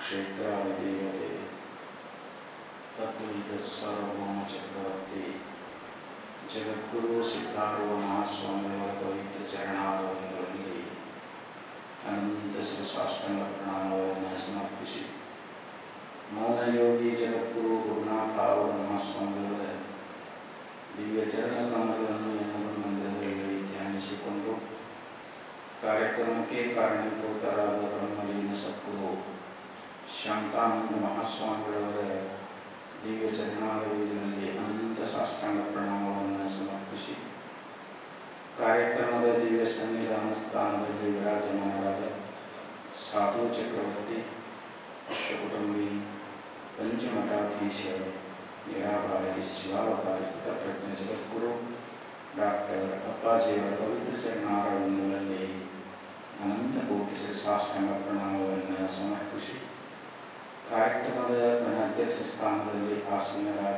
ಕ್ಷೇತ್ರಾಧಿದೇವತೆ ಅದ್ವೈತ ಸಾರ್ವಭೌಮ ಚಕ್ರವರ್ತಿ ಜಗದ್ಗುರು ಸಿದ್ಧಾರೂಢ ಮಹಾಸ್ವಾಮಿಯವರ ಪವಿತ್ರ ಚರಣಾರವಿಂದರಲ್ಲಿ ಅನಂತ ಶಿರಸಾಷ್ಟಾಂಗ ಪ್ರಣಾಮವನ್ನು ಸಮರ್ಪಿಸಿ ಮೌನಯೋಗಿ ಜಗದ್ಗುರು ಗುರುನಾಥ ಅವರ ಮಹಾಸ್ವಾಮಿಯವರ ದಿವ್ಯ ಚರಣ ಕಮಲಗಳನ್ನು ಎನ್ನುವ ಮಂದಿರದಲ್ಲಿ ಧ್ಯಾನಿಸಿಕೊಂಡು ಕಾರ್ಯಕ್ರಮಕ್ಕೆ ಕಾರಣೀಭೂತರಾದ ಬ್ರಹ್ಮಲೀನ ಸದ್ಗುರು ಶಾಂತಾನಂದ ಮಹಾಸ್ವಾಮಿಗಳವರ ದಿವ್ಯ ಚರಣಾರವಿಂದರಲ್ಲಿ ಅನಂತ ಸಾಷ್ಟಾಂಗ ಪ್ರಣಾಮವನ್ನು ಸಮರ್ಪಿಸಿ ಕಾರ್ಯಕ್ರಮದ ದಿವ್ಯ ಸನ್ನಿಧಾನ ಸ್ಥಾನದಲ್ಲಿ ವಿರಾಜಮಾನರಾದ ಸಾಧು ಚಕ್ರವರ್ತಿ ಅಷ್ಟಕುಟುಂಬಿ ಪಂಚಮಠಾಧೀಶ ನಿರಾಭಾರಿ ಶಿವಾವತಾರಿ ಸ್ಥಿತಪ್ರಜ್ಞ ಜಗದ್ಗುರು ಡಾಕ್ಟರ್ ಅಪ್ಪಾಜಿಯವರ ಪವಿತ್ರ ಚರಣಾರವಿಂದಗಳಲ್ಲಿ ಅನಂತ ಕೋಟಿ ಸಾಷ್ಟಾಂಗ ಪ್ರಣಾಮವನ್ನು ಸಮರ್ಪಿಸಿ ಕಾರ್ಯಕ್ರಮದ ಅಧ್ಯಕ್ಷ ಸ್ಥಾನದಲ್ಲಿ ಆಸೀನರಾದ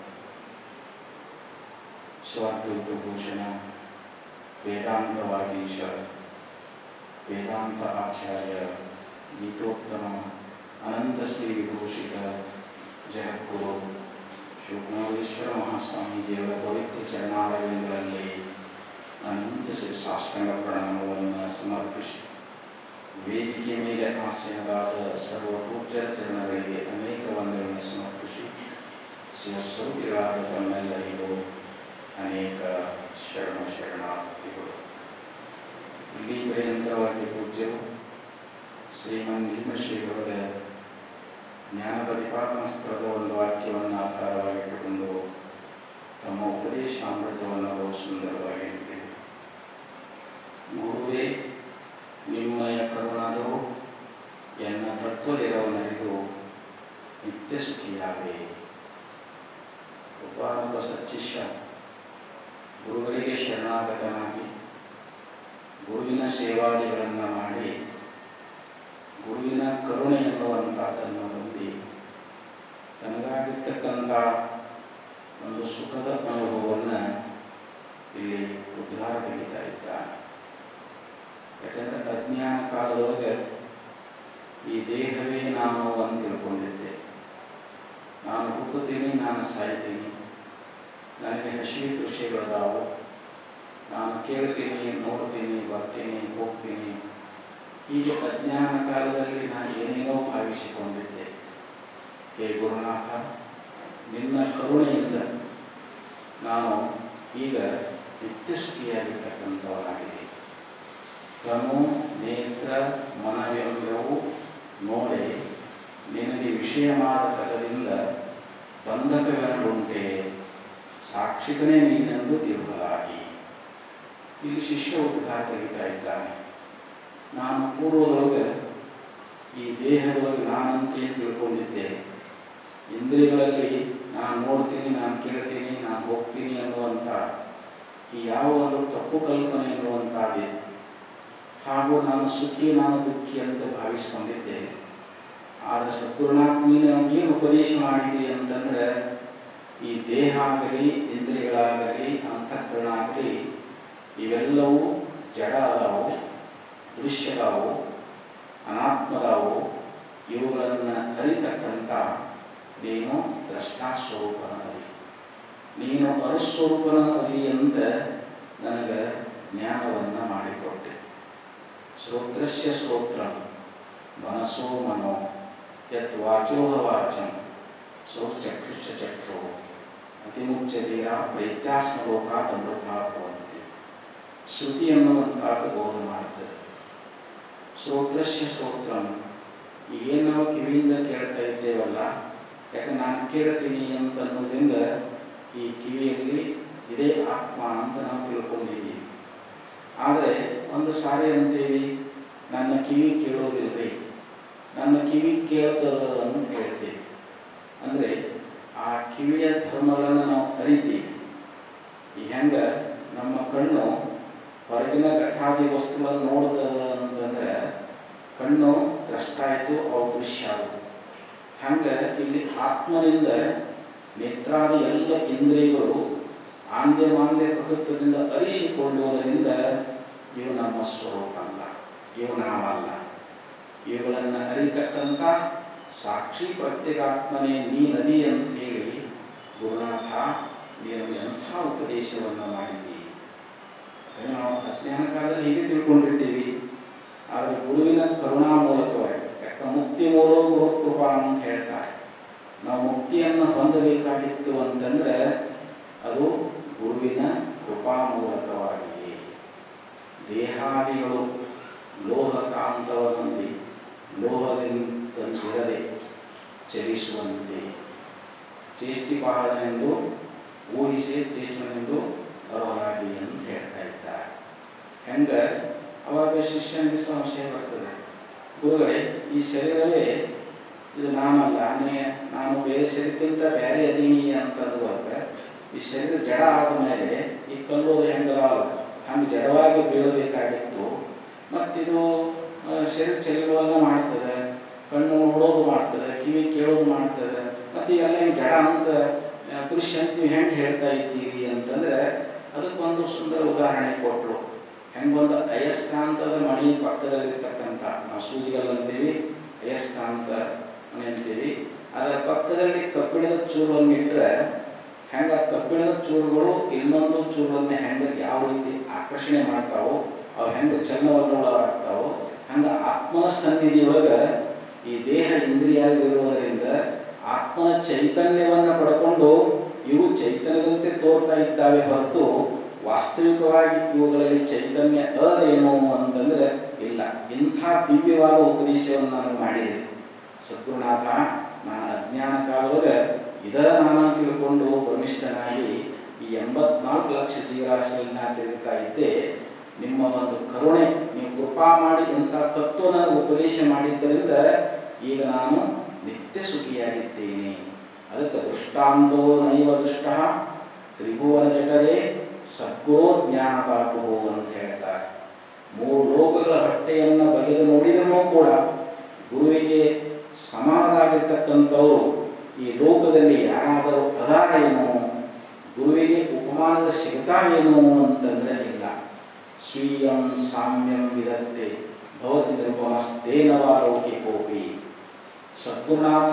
ಶಿವಾದ್ವೈತ ಭೂಷಣ ವೇದಾಂತ ವಾಗೀಶ ವೇದಾಂತ ಆಚಾರ್ಯ ಗೀತೋತ್ತಮ ಅನಂತ ಶ್ರೀ ವಿಭೂಷಿತ ಜಗದ್ಗುರು ಶಿವಕುಮಾರೇಶ್ವರ ಮಹಾಸ್ವಾಮೀಜಿಯವರ ಪವಿತ್ರ ಚರಣಾರವಿಂದರಲ್ಲಿ ಅನಂತ ಶ್ರೀ ಸಾಷ್ಟಾಂಗ ಪ್ರಣಾಮವನ್ನು ಸಮರ್ಪಿಸಿ ವೇದಿಕೆ ಮೇಲೆ ಆಸೀನರಾದ ಸರ್ವ ಪೂಜ್ಯ ಚರಣಗಳಿಗೆ ಅನೇಕ ವಂದನೆಗಳನ್ನು ಸಮರ್ಪಿಸಿ ಶಿವಸ್ವರೂಪಿಗಳಾದ ತಮ್ಮೆಲ್ಲರಿಗೂ ಅನೇಕ ಶರಣ ಶರಣಾರ್ಥಿಗಳು ಇಲ್ಲಿ ಪರ್ಯಂತರವಾಗಿ ಪೂಜ್ಯರು ಶ್ರೀಮನ್ ಭೀಮಶ್ರೀಗಳವರ ಜ್ಞಾನ ಪರಿಪಾಲನಸ್ತ್ರದ ಒಂದು ವಾಕ್ಯವನ್ನು ಆಧಾರವಾಗಿಟ್ಟುಕೊಂಡು ತಮ್ಮ ಉಪದೇಶ ಅಮೃತವನ್ನು ಬಹು ಸುಂದರವಾಗಿ ನೀಡಿದೆ ಗುರುವೇ ನಿಮ್ಮಯ ಕರುಣಾದರು ಎನ್ನ ತತ್ವಲಿರವನರಿದು ನಿತ್ಯ ಸುಖಿಯಾವೆ ಒಬ್ಬನೊಬ್ಬ ಸಚ್ಚಿಷ್ಯ ಗುರುಗಳಿಗೆ ಶರಣಾಗತನಾಗಿ ಗುರುವಿನ ಸೇವಾದಿಗಳನ್ನು ಮಾಡಿ ಗುರುವಿನ ಕರುಣೆ ಎನ್ನುವಂಥದ್ದನ್ನು ಹೊಂದಿ ತನಗಾಗಿರ್ತಕ್ಕಂಥ ಒಂದು ಸುಖದ ಅನುಭವವನ್ನು ಇಲ್ಲಿ ಉದ್ಧಾರ ತೆಗಿತಾ ಇದ್ದಾನೆ ಯಾಕಂದರೆ ಅಜ್ಞಾನ ಕಾಲದೊಳಗೆ ಈ ದೇಹವೇ ನಾನು ಅಂತ ತಿಳ್ಕೊಂಡಿದ್ದೆ ನಾನು ಹುಟ್ಟುತ್ತೀನಿ ನಾನು ಸಾಯ್ತೀನಿ ನನಗೆ ಹಸಿವಿ ದೃಶ್ಯಗಳದಾವು ನಾನು ಕೇಳ್ತೀನಿ ನೋಡ್ತೀನಿ ಬರ್ತೀನಿ ಹೋಗ್ತೀನಿ ಹೀಗೆ ಅಜ್ಞಾನ ಕಾಲದಲ್ಲಿ ನಾನು ಏನೇನೋ ಭಾವಿಸಿಕೊಂಡಿದ್ದೆ ಹೇ ಗುರುನಾಥ ನಿನ್ನ ಕರುಣೆಯಿಂದ ನಾನು ಈಗ ನಿತ್ಯ ಸುಖಿಯಾಗಿರ್ತಕ್ಕಂಥವನಾಗಿದೆ ತನು ನೇತ್ರ ಮನವೆಲ್ಲವೂ ನೋಡೆ ನಿನಗೆ ವಿಷಯ ಮಾದಕದಿಂದ ಬಂಧಕವೆನಡುಂಟೆ ಸಾಕ್ಷಿಕನೇ ನೀನೆಂದು ತಿರುಗಲಾಗಿ ಇಲ್ಲಿ ಶಿಷ್ಯ ಉದ್ಘಾರ ತೆಗಿತಾ ಇದ್ದಾನೆ ನಾನು ಪೂರ್ವದೊಳಗೆ ಈ ದೇಹದೊಳಗೆ ನಾನಂತೆ ತಿಳ್ಕೊಂಡಿದ್ದೆ ಇಂದ್ರಿಯಗಳಲ್ಲಿ ನಾನು ನೋಡ್ತೀನಿ ನಾನು ಕೇಳ್ತೀನಿ ನಾನು ಹೋಗ್ತೀನಿ ಅನ್ನುವಂಥ ಈ ಯಾವ ಒಂದು ತಪ್ಪು ಕಲ್ಪನೆ ಎನ್ನುವಂಥದ್ದಿತ್ತು ಹಾಗೂ ನಾನು ಸುಖಿ ನಾನು ದುಃಖಿ ಅಂತ ಭಾವಿಸ್ಕೊಂಡಿದ್ದೆ ಆದರೆ ಸದ್ಗುರುನಾಥ್ಮಿ ನಮಗೇನು ಉಪದೇಶ ಮಾಡಿದೆ ಅಂತಂದರೆ ಈ ದೇಹ ಆಗಲಿ ಇಂದ್ರಿಯಗಳಾಗಲಿ ಅಂತಃಕರಣ ಆಗಲಿ ಇವೆಲ್ಲವೂ ಜಡ ಅದಾವು ದೃಶ್ಯದಾವು ಅನಾತ್ಮದಾವು ಇವುಗಳನ್ನು ಅರಿತಕ್ಕಂಥ ನೀನು ದ್ರಷ್ಟಾಸ್ವರೂಪನ ಅರಿ ನೀನು ಅರುಸ್ವರೂಪನ ಅರಿ ಅಂತ ನನಗೆ ಜ್ಞಾನವನ್ನು ಮಾಡಿಕೊಟ್ಟೆ ಶ್ರೋತ್ರಸ್ಯ ಶ್ರೋತ್ರ ಮನಸ್ಸೋ ಮನೋ ಯತ್ ವಾಚೋಹ ವಾಚಂ ಸೌ ಚಕ್ಷುಶ್ಚ ಚಕ್ಷು ಅತಿಮುಚ್ಚತೆಯ ಪ್ರೈತ್ಯಾಸ್ಮ ಲೋಕಾತ್ ಅಮೃತ ಭವಂತಿ ಶ್ರುತಿ ಅನ್ನುವಂಥದ್ದು ಬೋಧ ಮಾಡುತ್ತದೆ ಶ್ರೋತ್ರಸ್ಯ ಶ್ರೋತ್ರಂ ಏನು ನಾವು ಕಿವಿಯಿಂದ ಕೇಳ್ತಾ ಇದ್ದೇವಲ್ಲ ಯಾಕೆ ನಾನು ಕೇಳ್ತೀನಿ ಅಂತ ಅನ್ನೋದ್ರಿಂದ ಈ ಕಿವಿಯಲ್ಲಿ ಇದೇ ಆತ್ಮ ಅಂತ ನಾವು ತಿಳ್ಕೊಂಡಿದ್ದೀವಿ ಆದರೆ ಒಂದು ಸಾರಿ ಅಂತೀವಿ ನನ್ನ ಕಿವಿ ಕೇಳೋದಿಲ್ರಿ ನನ್ನ ಕಿವಿ ಕೇಳ್ತದ ಅಂತ ಹೇಳ್ತೀವಿ ಅಂದರೆ ಆ ಕಿವಿಯ ಧರ್ಮಗಳನ್ನು ನಾವು ಅರಿತೀವಿ ಈಗ ಹೆಂಗೆ ನಮ್ಮ ಕಣ್ಣು ಹೊರಗಿನ ಘಟಾದಿ ವಸ್ತುಗಳನ್ನು ನೋಡ್ತದ ಅಂತಂದರೆ ಕಣ್ಣು ದ್ರಷ್ಟಾಯಿತು ಅವು ದೃಶ್ಯ ಆದವು ಹಂಗೆ ಇಲ್ಲಿ ಆತ್ಮನಿಂದ ನೇತ್ರಾದಿ ಎಲ್ಲ ಇಂದ್ರಿಯಗಳು ಆಂದ್ಯ ಮಾಂದ್ಯ ಪ್ರಕೃತದಿಂದ ಅರಿಸಿಕೊಳ್ಳುವುದರಿಂದ ಇವು ನಮ್ಮ ಸ್ವರೂಪ ಅಲ್ಲ ಇವು ನಾವಲ್ಲ ಇವುಗಳನ್ನು ಅರಿತಕ್ಕಂಥ ಸಾಕ್ಷಿ ಪ್ರತ್ಯೇಗಾತ್ಮನೇ ನೀ ನದಿ ಅಂತ ಹೇಳಿ ಗುರುನಾಥ ನೀನು ಎಂಥ ಉಪದೇಶವನ್ನು ಮಾಡಿದ್ದಿ ಯಾಕಂದ್ರೆ ನಾವು ಅಜ್ಞಾನ ಕಾಲದಲ್ಲಿ ಹೀಗೆ ತಿಳ್ಕೊಂಡಿರ್ತೀವಿ ಆದರೆ ಗುರುವಿನ ಕರುಣಾ ಮೂಲಕವಾಗಿ ಯಾಕೆ ಮುಕ್ತಿ ಮೂಲ ಗುರು ಕೃಪಾ ಅಂತ ಹೇಳ್ತಾರೆ ನಾವು ಮುಕ್ತಿಯನ್ನು ಹೊಂದಬೇಕಾಗಿತ್ತು ಅಂತಂದ್ರೆ ಅದು ಗುರುವಿನ ಕೃಪಾ ಮೂಲಕವಾಗಿಯೇ ದೇಹಾದಿಗಳು ಲೋಹಕಾಂತವನ್ನುಂದಿ ಲೋಹದಿಂದಿರದೆ ಚಲಿಸುವಂತೆ ಚೇಷ್ಟಿಪಾದನೆಂದು ಊಹಿಸಿ ಚೇಷ್ಟನೆಂದು ಅರ್ಹರಾಗಿ ಅಂತ ಹೇಳ್ತಾ ಇದ್ದಾರೆ ಹೆಂಗ ಅವಾಗ ಶಿಷ್ಯನಿಗೆ ಸಂಶಯ ಬರ್ತದೆ ಗುರುಗಳೇ ಈ ಶರೀರವೇ ಇದು ನಾನಲ್ಲ ನೀ ನಾನು ಬೇರೆ ಶರೀರಕ್ಕಿಂತ ಬೇರೆ ಅದೀನಿ ಅಂತಂದುವಾಗ ಈ ಶರೀರ ಜಡ ಆದಮೇಲೆ ಈ ಕಲ್ಲೋದು ಹೆಂಗಲ್ಲ ಹಂಗೆ ಜಡವಾಗಿ ಬೀಳಬೇಕಾಗಿತ್ತು ಮತ್ತಿದು ಆ, ಶರೀರ ಚಲಿರುವಾಗ ಮಾಡ್ತದೆ ಕಣ್ಣು ನೋಡೋದು ಮಾಡ್ತದೆ ಕಿವಿ ಕೇಳೋದು ಮಾಡ್ತದೆ ಮತ್ತು ಇವೆಲ್ಲ ಹಿಂಗೆ ಜಡ ಅಂತ ಆ, ದೃಶ್ಯ ಅಂತ ನೀವು ಹೆಂಗೆ ಹೇಳ್ತಾ ಇದ್ದೀರಿ ಅಂತಂದ್ರೆ ಅದಕ್ಕೊಂದು ಸುಂದರ ಉದಾಹರಣೆ ಕೊಟ್ಟರು ಹೆಂಗೊಂದು ಅಯಸ್ಕಾಂತದ ಮಣಿ ಪಕ್ಕದಲ್ಲಿರ್ತಕ್ಕಂಥ ನಾವು ಸೂಜಿಗಲ್ಲ ಅಂತೀವಿ ಅಯಸ್ಕಾಂತ ಮಣಿ ಅಂತೀವಿ ಅದರ ಪಕ್ಕದಲ್ಲಿ ಕಬ್ಬಿಣದ ಚೂರನ್ನು ಇಟ್ಟರೆ ಹೆಂಗ ಕಬ್ಬಿಣದ ಚೂರುಗಳು ಇನ್ನೊಂದು ಚೂರನ್ನ ಹೆಂಗ ಯಾವ ರೀತಿ ಆಕರ್ಷಣೆ ಮಾಡ್ತಾವೋ ಅವು ಹೆಂಗ ಚಲನವನ್ನು ಒಳಗಾಗ್ತಾವೋ ಹಂಗ ಆತ್ಮನ ಸನ್ನಿಧಿಯೊಳಗ ಈ ದೇಹ ಇಂದ್ರಿಯಾಗಿರುವುದರಿಂದ ಆತ್ಮನ ಚೈತನ್ಯವನ್ನು ಪಡ್ಕೊಂಡು ಇವು ಚೈತನ್ಯದಂತೆ ತೋರ್ತಾ ಇದ್ದಾವೆ ಹೊರತು ವಾಸ್ತವಿಕವಾಗಿ ಇವುಗಳಲ್ಲಿ ಚೈತನ್ಯ ಅದೇನು ಅಂತಂದ್ರೆ ಇಲ್ಲ ಇಂಥ ದಿವ್ಯವಾದ ಉಪದೇಶವನ್ನು ನಾನು ಮಾಡಿದೆ ಸದ್ಗುರುನಾಥ ನಾನು ಅಜ್ಞಾನ ಕಾಲದಾಗ ಇದರ ನಾನು ತಿಳ್ಕೊಂಡು ಭ್ರಮಿಷ್ಠನಾಗಿ ಈ ಎಂಬತ್ನಾಲ್ಕು ಲಕ್ಷ ಜೀವರಾಶಿಗಳನ್ನ ತಿರುಗುತ್ತಾ ಇದ್ದೆ ನಿಮ್ಮ ಒಂದು ಕರುಣೆ ನೀವು ಕೃಪಾ ಮಾಡಿ ಇಂಥ ತತ್ವ ನನಗೆ ಉಪದೇಶ ಮಾಡಿದ್ದರಿಂದ ಈಗ ನಾನು ನಿತ್ಯ ಸುಖಿಯಾಗಿದ್ದೇನೆ ಅದಕ್ಕೆ ದೃಷ್ಟಾಂತೋ ನೈವ ದುಷ್ಟ ತ್ರಿಭುವನ ಜಠರೇ ಸದ್ಗುರೋ ಜ್ಞಾನದಾತು ಅಂತ ಹೇಳ್ತಾರೆ ಮೂರು ಲೋಕಗಳ ಹೊಟ್ಟೆಯನ್ನು ಬಗೆದು ನೋಡಿದರೂ ಕೂಡ ಗುರುವಿಗೆ ಸಮಾನರಾಗಿರ್ತಕ್ಕಂಥವರು ಈ ಲೋಕದಲ್ಲಿ ಯಾರಾದರೂ ಅದಾರೇನೋ ಗುರುವಿಗೆ ಉಪಮಾನಗಳು ಸಿಗ್ತಾವೇನೋ ಅಂತಂದ್ರೆ ಇಲ್ಲ ಸ್ವೀಯಂ ಸಾಮ್ಯಂ ವಿಧತ್ತೆ ಭವತಿ ನಿರುಪಮಸ್ತೇನವ ಲೌಕಿಕೋಪಿ ಸದ್ಗುರುನಾಥ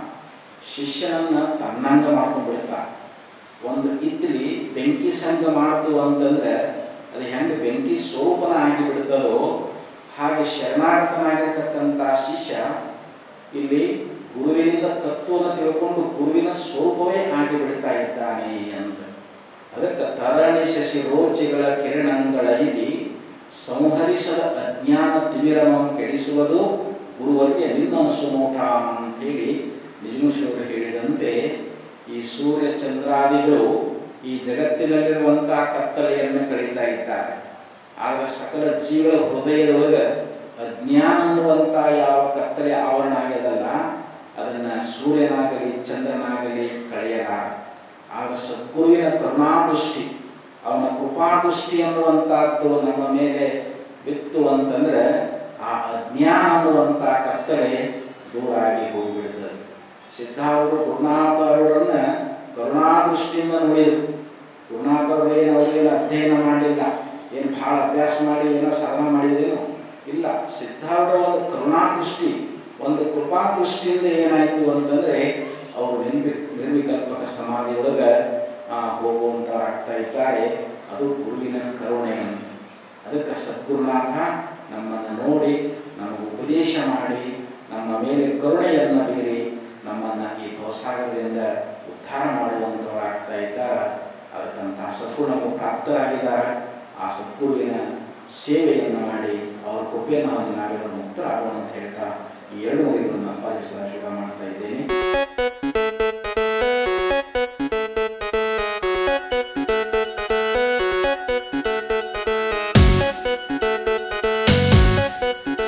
ಶಿಷ್ಯನನ್ನ ತನ್ನಂಗ ಮಾಡ್ಕೊಂಡ್ಬಿಡ್ತಾನೆ ಒಂದು ಇದ್ಲಿ ಬೆಂಕಿ ಸಂಘ ಮಾಡ್ತು ಅಂತಂದ್ರೆ ಅದು ಹೆಂಗೆ ಬೆಂಕಿ ಸ್ವರೂಪನ ಆಗಿಬಿಡ್ತದೋ ಹಾಗೆ ಶರಣಾಗತನಾಗಿರ್ತಕ್ಕಂಥ ಶಿಷ್ಯ ಇಲ್ಲಿ ಗುರುವಿನಿಂದ ತತ್ವವನ್ನು ತಿಳ್ಕೊಂಡು ಗುರುವಿನ ಸ್ವರೂಪವೇ ಆಗಿಬಿಡ್ತಾ ಇದ್ದಾನೆ ಅಂತ ಅದಕ್ಕೆ ತರಣಿ ಶಶಿ ರೋಚಿಗಳ ಕಿರಣಗಳೈದಿ ಸಂಹರಿಸದ ಅಜ್ಞಾನ ತಿಮಿರವನ್ನು ಕೆಡಿಸುವುದು ಗುರುವರಿಗೆ ನಿನ್ನ ಸುನೋಟ ಅಂಥೇಳಿ ನಿಜಮುಷಿಯವರು ಹೇಳಿದಂತೆ ಈ ಸೂರ್ಯ ಚಂದ್ರಾದಿಗಳು ಈ ಜಗತ್ತಿನಲ್ಲಿರುವಂತಹ ಕತ್ತಲೆಯನ್ನು ಕಳೀತಾ ಇದ್ದಾರೆ ಆಗ ಸಕಲ ಜೀವಗಳ ಹೃದಯದೊಳಗೆ ಅಜ್ಞಾನ ಅನ್ನುವಂಥ ಯಾವ ಕತ್ತಲೆ ಆವರಣ ಆಗ್ಯದಲ್ಲ ಅದನ್ನ ಸೂರ್ಯನಾಗಲಿ ಚಂದ್ರನಾಗಲಿ ಕಳೆಯಲಾರ ಆಗ ಸದ್ಗುರುವಿನ ಕರುಣಾದೃಷ್ಟಿ ಅವನ ಕೃಪಾದೃಷ್ಟಿ ಅನ್ನುವಂಥದ್ದು ನಮ್ಮ ಮೇಲೆ ಬಿತ್ತು ಅಂತಂದ್ರೆ ಆ ಅಜ್ಞಾನ ಅನ್ನುವಂಥ ಕತ್ತಲೆ ದೂರಾಗಿ ಹೋಗಿಬಿಡ್ತದೆ ಸಿದ್ಧಾರೂಢರು ಗುರುನಾಥರವರನ್ನ ಕರುಣಾದೃಷ್ಟಿಯಿಂದ ನೋಡಿದರು ಗುರುನಾಥರು ಏನು ಅವ್ರೇನು ಅಧ್ಯಯನ ಮಾಡಲಿಲ್ಲ ಏನು ಭಾಳ ಅಭ್ಯಾಸ ಮಾಡಿ ಏನೋ ಸಾಧನ ಮಾಡಿದೇನು ಇಲ್ಲ ಸಿದ್ಧಾರೂಢರ ಒಂದು ಕರುಣಾದೃಷ್ಟಿ ಒಂದು ಕೃಪಾದೃಷ್ಟಿಯಿಂದ ಏನಾಯಿತು ಅಂತಂದ್ರೆ ಅವರು ನಿರ್ವಿ ನಿರ್ವಿಕಲ್ಪಕ ಸಮಾಧಿಯೊಳಗೆ ಹೋಗುವಂಥವ್ರಾಗ್ತಾ ಇದ್ದಾರೆ ಅದು ಗುರುವಿನ ಕರುಣೆ ಅಂತ ಅದಕ್ಕೆ ಸದ್ಗುರುನಾಥ ನಮ್ಮನ್ನು ನೋಡಿ ನಮಗೆ ಉಪದೇಶ ಮಾಡಿ ನಮ್ಮ ಮೇಲೆ ಕರುಣೆಯನ್ನು ಬೀರಿ ನಮ್ಮನ್ನು ಈ ಭವಸಾಗರದಿಂದ ಉದ್ಧಾರ ಮಾಡುವಂಥವರಾಗ್ತಾ ಇದ್ದಾರೆ ಅದಕ್ಕಂಥ ಸದ್ಗುರು ನಮಗೆ ಪ್ರಾಪ್ತರಾಗಿದ್ದಾರೆ ಆ ಸದ್ಗುರುವಿನ ಸೇವೆಯನ್ನು ಮಾಡಿ ಅವರ ಕೃಪೆಯನ್ನು ಹೊಂದಿ ನಾವೆಲ್ಲ ಮುಕ್ತರಾಗೋಣ ಅಂತ ಹೇಳ್ತಾ ಈ ಎರಡು ನುಡಿಗಳನ್ನು ಪಾಲಿಸುವ ಶುಭ ಮಾಡ್ತಾ ಇದ್ದೇನೆ